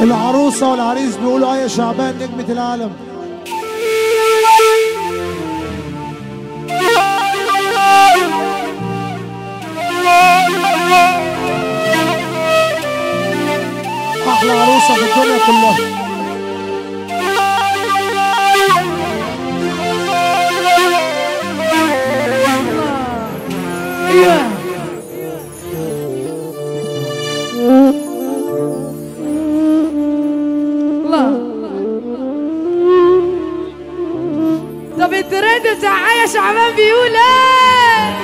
العروسة والعريس بيقولوا يا شعبان نجمة العالم أحلى عروسة في الدنيا كلها ايوه الله طب الترند بتاع عيا شعبان بيقول ايه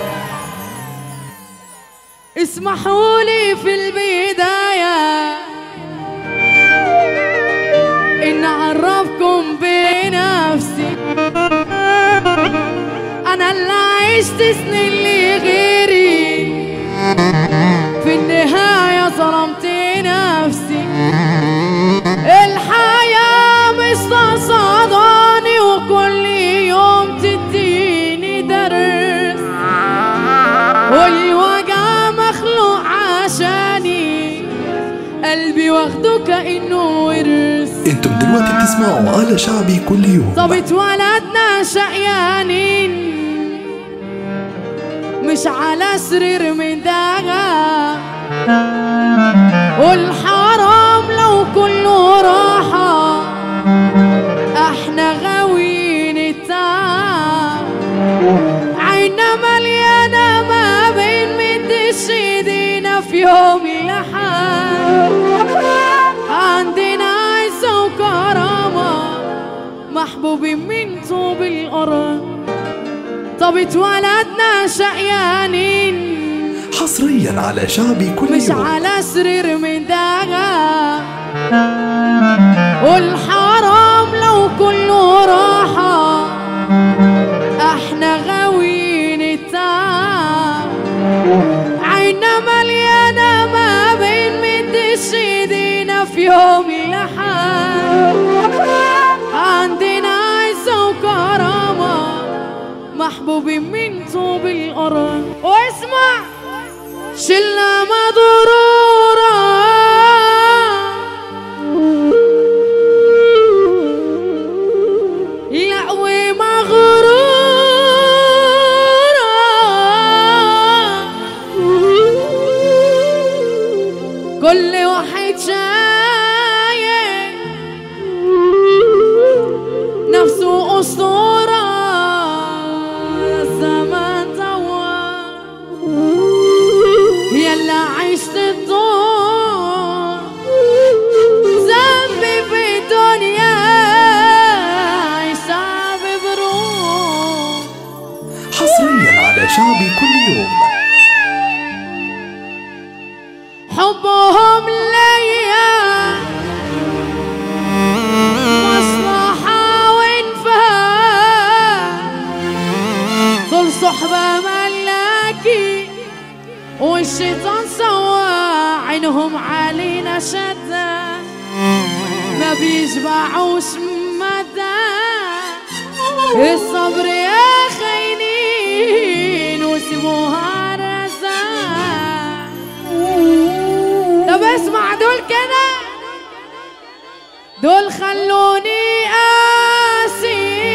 اسمحوا لي في البداية إن أعرفكم بنفسي أنا اللي عشت سنين لغيري في النهاية ظلمت نفسي الحياة مستصعداني وكل يوم تديني درس والوجع مخلوق عشاني قلبي واخده كأنه ورث انتم دلوقتي بتسمعوا على شعبي كل يوم طب اتولدنا شقيانين مش على سرير من دغا والحرام لو كله راحة احنا غاويين التعب عينا مليانة ما بين مدش ايدينا في يوم لحد عندنا عزة وكرامة محبوبين من طوب الأرض طب اتولدنا شقيانين حصريا على شعبي كل مش يوم على سرير من دغا والحرام لو كله راحة احنا غاويين التعب عينا مليانة ما بين مدش ايدينا في يوم لحد عندنا عزة وكرامة محبوبين من طوب الأرض واسمع شلة مضرورة لا ومغرورة كل واحد شايف نفسه أسطورة الزمان طوال يلا عشت الدور ذنبي في الدنيا عيشها ببروح حصريا على شعبي كل يوم حبهم ليا مصلحة وانفاق دول صحبة ملاكي والشيطان سوا عينهم علينا شدة ما بيشبعوش مدى الصبر يا خاينين وسيبوها رزاق طب اسمع دول كده دول خلوني قاسي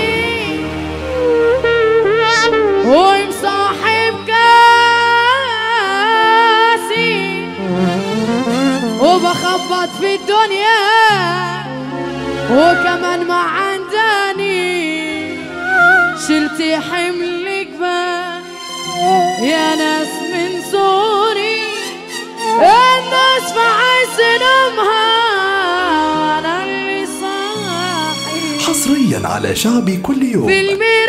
ومصاحب كاسي وبخبط في الدنيا وكمان ما عنداني شلتي حمل جبال يا ناس من سوري الناس في عز نومها انا اللي صاحي حصريا على شعبي كل يوم في المراية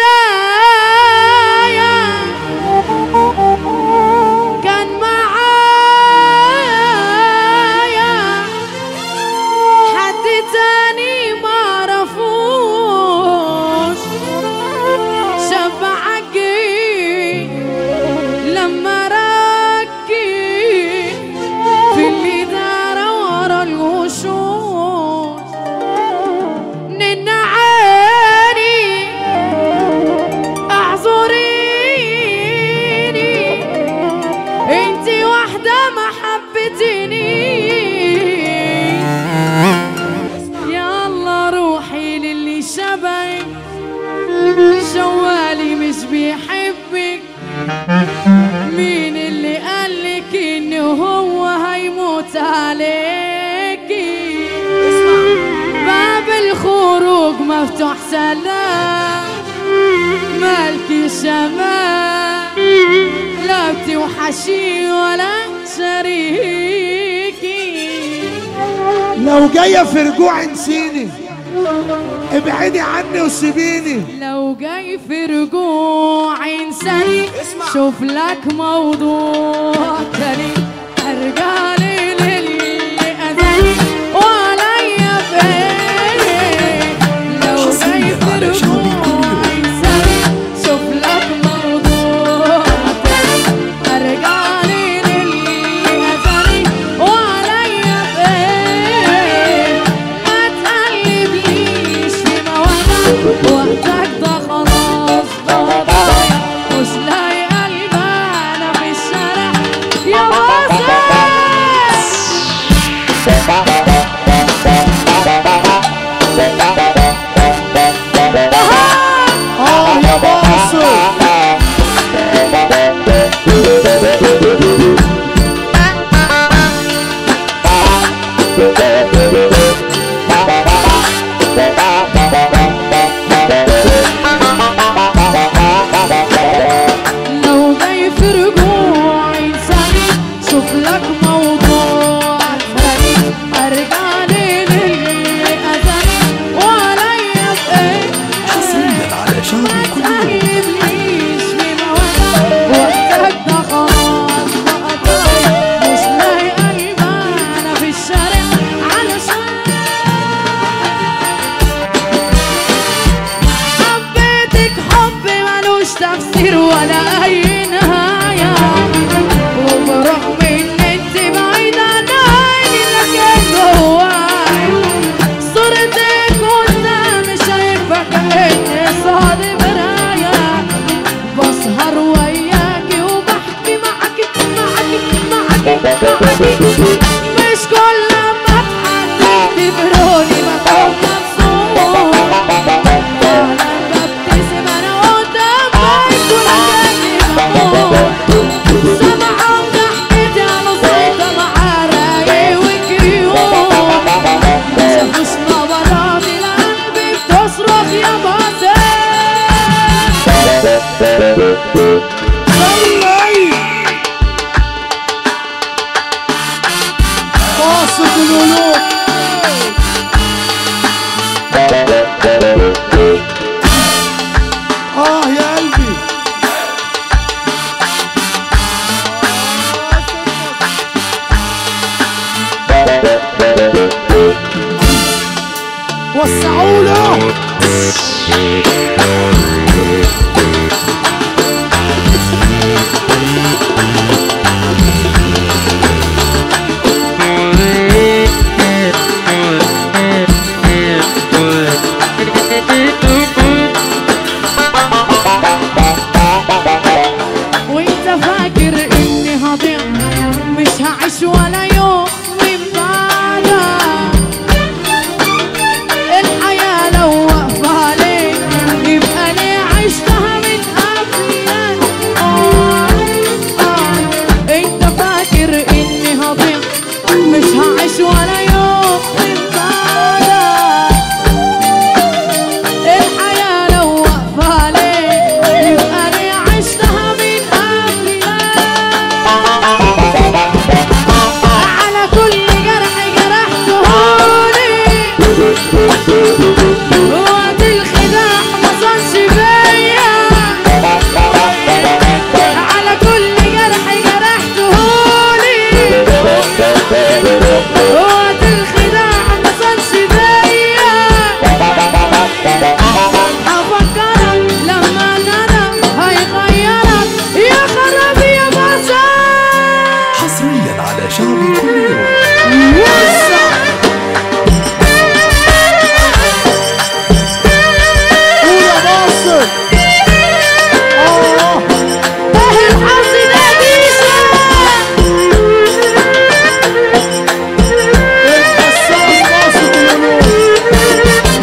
كان معايا حد تاني معرفوش شاب عجي لما ركي في اللي دار ورا الوشوش نن عيني مفتوح سلام مالكي شمال لا بتوحشي ولا شريكي لو جاية في رجوع انسيني ابعدي عني وسيبيني لو جاي في رجوع انساني شوف لك موضوع تاني ارجع لي للي اذاني وعليا بايه لو جاي في على شعبي رجوع انساني شوف لك موضوع تاني ارجع لي للي اذاني وعليا بايه ما تقلبليش في مواجع وقتك ده خلاص ده ضايع مش لاقي قلب انا في الشارع يا واسع اه يا باصو لو جاي في رجوع انساني شوف لك موضوع ثاني ارجع لي للي اذاني وعليا بايه حصريا على شعبي كل يوم تقلبليش في مواجع وقتك ده خلاص بقى ضايع مش لاقي قلب انا في الشارع علشان حبيتك حب ملوش تفسير ولا اي نهاية وبرغم ان انت بعيد عن عيني لكن جواي صورتك قدامي شايفة كأني صاد مراية بسهر وياكي وبحكي معاكي معاكي معاكي معاكي مش كل ما اضحك تفتكروني بكون مبسوط فعلا ببتسم انا قدامك ولكني بموت سامعة ضحكتي على صوتها مع رايق وكيوت ما شافوش نبراتي لقلبي بتصرخ يا باسم صلي قاصد القلوب اه يا قلبي وسعوا له وانت فاكر اني هضيع مش هعيش ولا يوم من بعدك الحياة لو واقفة عليك يبقى ليه عشتها من قبلك آه آه انت فاكر اني هضيع مش هعيش ولا يوم من بعدك الحياة لو واقفة عليك يبقى ليه عشتها من قبلك على كل جرح جرحتهولي وقت الخداع ما صنش بيا على كل جرح جرحتهولي وقت الخداع ما صنش بيا هفكرك لما ندم هيغيرك يا خرابي يا بصر حصريا على شعبي كل يوم وسع قول يا باصر اه ايه الحظ ده ديشة الحساس قاصد القلوب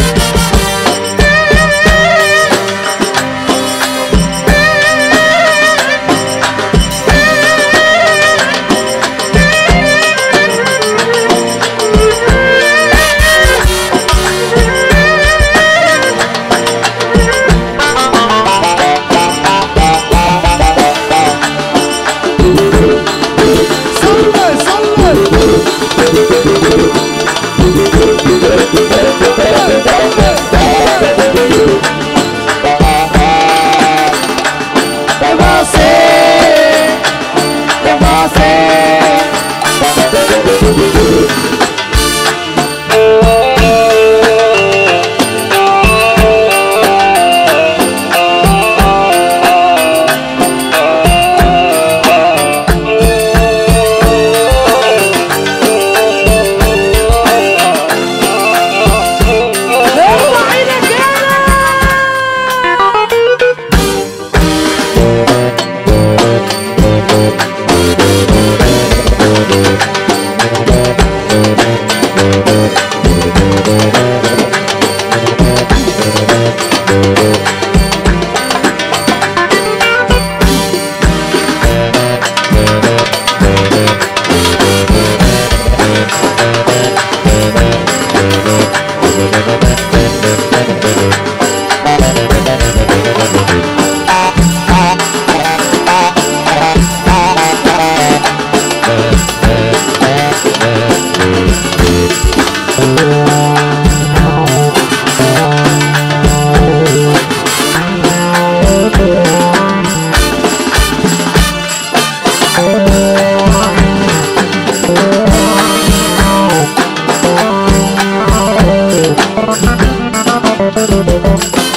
Thank